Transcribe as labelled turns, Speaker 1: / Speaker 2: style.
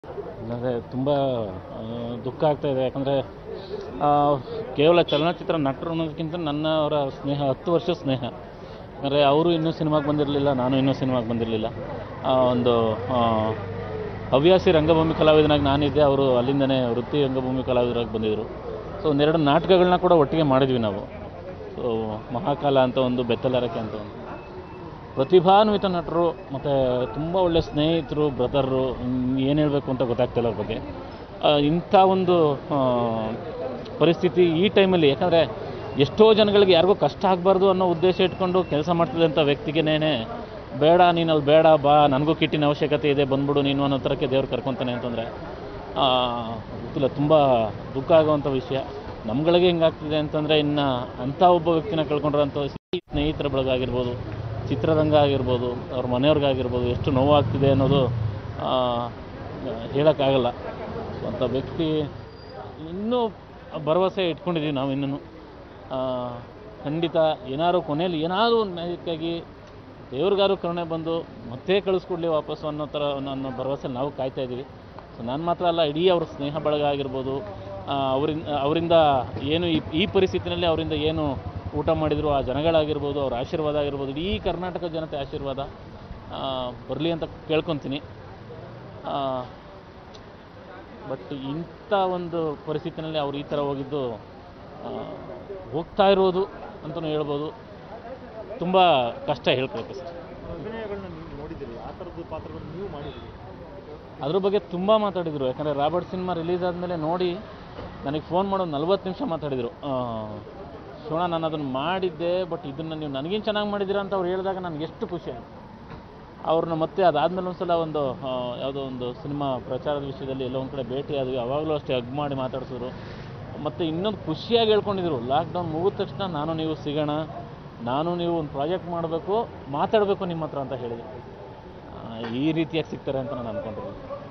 Speaker 1: ನನಗೆ ತುಂಬ ಆ, ದುಃಖ ಆಗ್ತಾ ಇದೆ ಯಾಕಂದರೆ ಕೇವಲ ಚಲನಚಿತ್ರ ನಟರು ಅನ್ನೋದಕ್ಕಿಂತ ನನ್ನ ಅವರ ಸ್ನೇಹ ಹತ್ತು ವರ್ಷ ಸ್ನೇಹ ಯಾಕಂದರೆ ಅವರು ಇನ್ನೂ ಸಿನಿಮಾಗೆ ಬಂದಿರಲಿಲ್ಲ ನಾನು ಇನ್ನೂ ಸಿನಿಮಾಗೆ ಬಂದಿರಲಿಲ್ಲ ಒಂದು ಆ, ಹವ್ಯಾಸಿ ರಂಗಭೂಮಿ ಕಲಾವಿದನಾಗಿ ನಾನಿದ್ದೆ ಅವರು ಅಲ್ಲಿಂದನೇ ವೃತ್ತಿ ರಂಗಭೂಮಿ ಕಲಾವಿದರಾಗಿ ಬಂದಿದ್ದರು ಸೊ ಒಂದೆರಡು ನಾಟಕಗಳನ್ನ ಕೂಡ ಒಟ್ಟಿಗೆ ಮಾಡಿದ್ವಿ ನಾವು ಸೊ ಮಹಾಕಾಲ ಅಂತ ಒಂದು ಬೆತ್ತಲರಕೆ ಅಂತ ಒಂದು ಪ್ರತಿಭಾನ್ವಿತ ನಟರು ಮತ್ತು ತುಂಬ ಒಳ್ಳೆಯ ಸ್ನೇಹಿತರು ಬ್ರದರ್ರು ಏನು ಹೇಳಬೇಕು ಅಂತ ಗೊತ್ತಾಗ್ತಿಲ್ಲ ಅವ್ರ ಬಗ್ಗೆ ಆ, ಇಂಥ ಒಂದು ಆ, ಪರಿಸ್ಥಿತಿ ಈ ಟೈಮಲ್ಲಿ ಯಾಕಂದರೆ ಎಷ್ಟೋ ಜನಗಳಿಗೆ ಯಾರಿಗೂ ಕಷ್ಟ ಆಗಬಾರ್ದು ಅನ್ನೋ ಉದ್ದೇಶ ಇಟ್ಕೊಂಡು ಕೆಲಸ ಮಾಡ್ತಿದ್ದಂಥ ವ್ಯಕ್ತಿಗೇನೇ ಬೇಡ ನೀನು ಅಲ್ಲಿ ಬೇಡ ಬಾ ನನಗೂ ಕಿಟ್ಟಿನ ಅವಶ್ಯಕತೆ ಇದೆ ಬಂದ್ಬಿಡು ನೀನು ಅನ್ನೋ ಥರಕ್ಕೆ ದೇವ್ರು ಕರ್ಕೊತಾನೆ ಅಂತಂದರೆ ಗೊತ್ತಿಲ್ಲ ತುಂಬ ದುಃಖ ಆಗುವಂಥ ವಿಷಯ ನಮ್ಗಳಿಗೆ ಹೆಂಗಾಗ್ತಿದೆ ಅಂತಂದರೆ ಇನ್ನು ಅಂಥ ಒಬ್ಬ ವ್ಯಕ್ತಿನ ಕಳ್ಕೊಂಡಿರೋಂಥ ಸ್ನೇಹಿತರ ಬಳಗ ಆಗಿರ್ಬೋದು ಚಿತ್ರರಂಗ ಆಗಿರ್ಬೋದು ಅವ್ರ ಮನೆಯವ್ರಿಗಾಗಿರ್ಬೋದು ಎಷ್ಟು ನೋವಾಗ್ತಿದೆ ಅನ್ನೋದು ಆ, ಹೇಳೋಕ್ಕಾಗಲ್ಲ ಸೊ ಅಂಥ ವ್ಯಕ್ತಿ ಇನ್ನೂ ಭರವಸೆ ಇಟ್ಕೊಂಡಿದ್ದೀವಿ ನಾವು ಇನ್ನೂ ಖಂಡಿತ ಏನಾದ್ರು ಕೊನೆಯಲ್ಲಿ ಏನಾದರೂ ನೈತಿಕವಾಗಿ ದೇವ್ರಿಗಾರು ಕರುಣೆ ಬಂದು ಮತ್ತೆ ಕಳಿಸ್ಕೊಡ್ಲಿ ವಾಪಸ್ಸು ಅನ್ನೋ ಥರ ಅನ್ನೋ ಭರವಸೆ ನಾವು ಕಾಯ್ತಾ ಇದ್ದೀವಿ ಸೊ ನಾನು ಮಾತ್ರ ಅಲ್ಲ ಇಡೀ ಅವ್ರ ಸ್ನೇಹ ಬಳಗ ಆಗಿರ್ಬೋದು ಆ, ಅವರಿಂದ ಅವರಿಂದ ಏನು ಈ ಈ ಪರಿಸ್ಥಿತಿನಲ್ಲಿ ಅವರಿಂದ ಏನು ಊಟ ಮಾಡಿದ್ರು ಆ ಜನಗಳಾಗಿರ್ಬೋದು ಅವ್ರ ಆಶೀರ್ವಾದ ಆಗಿರ್ಬೋದು ಇಡೀ ಕರ್ನಾಟಕ ಜನತೆ ಆಶೀರ್ವಾದ ಬರಲಿ ಅಂತ ಕೇಳ್ಕೊತೀನಿ ಬಟ್ ಇಂಥ ಒಂದು ಪರಿಸ್ಥಿತಿನಲ್ಲಿ ಅವ್ರು ಈ ಥರ ಹೋಗಿದ್ದು ಆ, ಹೋಗ್ತಾ ಇರೋದು ಅಂತಲೂ ಹೇಳ್ಬೋದು ತುಂಬ ಕಷ್ಟ ಹೇಳ್ಬೇಕು ಸರ್
Speaker 2: ಅಭಿನಯಗಳನ್ನ ನೀವು ನೋಡಿದ್ದೀರಿ ಆ ಥರದ್ದು ಪಾತ್ರಗಳನ್ನು ನೀವು ಮಾಡಿದ್ದೀರಿ
Speaker 1: ಅದ್ರ ಬಗ್ಗೆ ತುಂಬ ಮಾತಾಡಿದರು ಯಾಕಂದರೆ ರಾಬರ್ಟ್ ಸಿನಿಮಾ ರಿಲೀಸ್ ಆದಮೇಲೆ ನೋಡಿ ನನಗೆ ಫೋನ್ ಮಾಡೋದು ನಲ್ವತ್ತು ನಿಮಿಷ ಮಾತಾಡಿದರು ಶಿವಣ್ಣ ನಾನು ಅದನ್ನು ಮಾಡಿದ್ದೆ ಬಟ್ ಇದನ್ನು ನೀವು ನನಗೇನು ಚೆನ್ನಾಗಿ ಮಾಡಿದ್ದೀರಾ ಅಂತ ಅವ್ರು ಹೇಳಿದಾಗ ನನಗೆ ಎಷ್ಟು ಖುಷಿ ಆಯಿತು ಅವ್ರನ್ನ ಮತ್ತೆ ಅದಾದಮೇಲೆ ಒಂದು ಸಲ ಒಂದು ಆ, ಯಾವುದೋ ಒಂದು ಸಿನಿಮಾ ಪ್ರಚಾರದ ವಿಷಯದಲ್ಲಿ ಎಲ್ಲೋ ಒಂದು ಕಡೆ ಭೇಟಿ ಆದ್ವಿ ಅವಾಗಲೂ ಅಷ್ಟೇ ಹಗ್ ಮಾಡಿ ಮಾತಾಡ್ಸಿದ್ರು ಮತ್ತು ಇನ್ನೊಂದು ಖುಷಿಯಾಗಿ ಹೇಳ್ಕೊಂಡಿದ್ರು ಲಾಕ್ಡೌನ್ ಮುಗಿದ ತಕ್ಷಣ ನಾನು ನೀವು ಸಿಗೋಣ ನಾನು ನೀವು ಒಂದು ಪ್ರಾಜೆಕ್ಟ್ ಮಾಡಬೇಕು ಮಾತಾಡಬೇಕು ನಿಮ್ಮ ಹತ್ರ ಅಂತ ಹೇಳಿದ್ರು ಆ, ಈ ರೀತಿಯಾಗಿ ಸಿಗ್ತಾರೆ ಅಂತ ನಾನು ಅಂದ್ಕೊಂಡಿದ್ದೀನಿ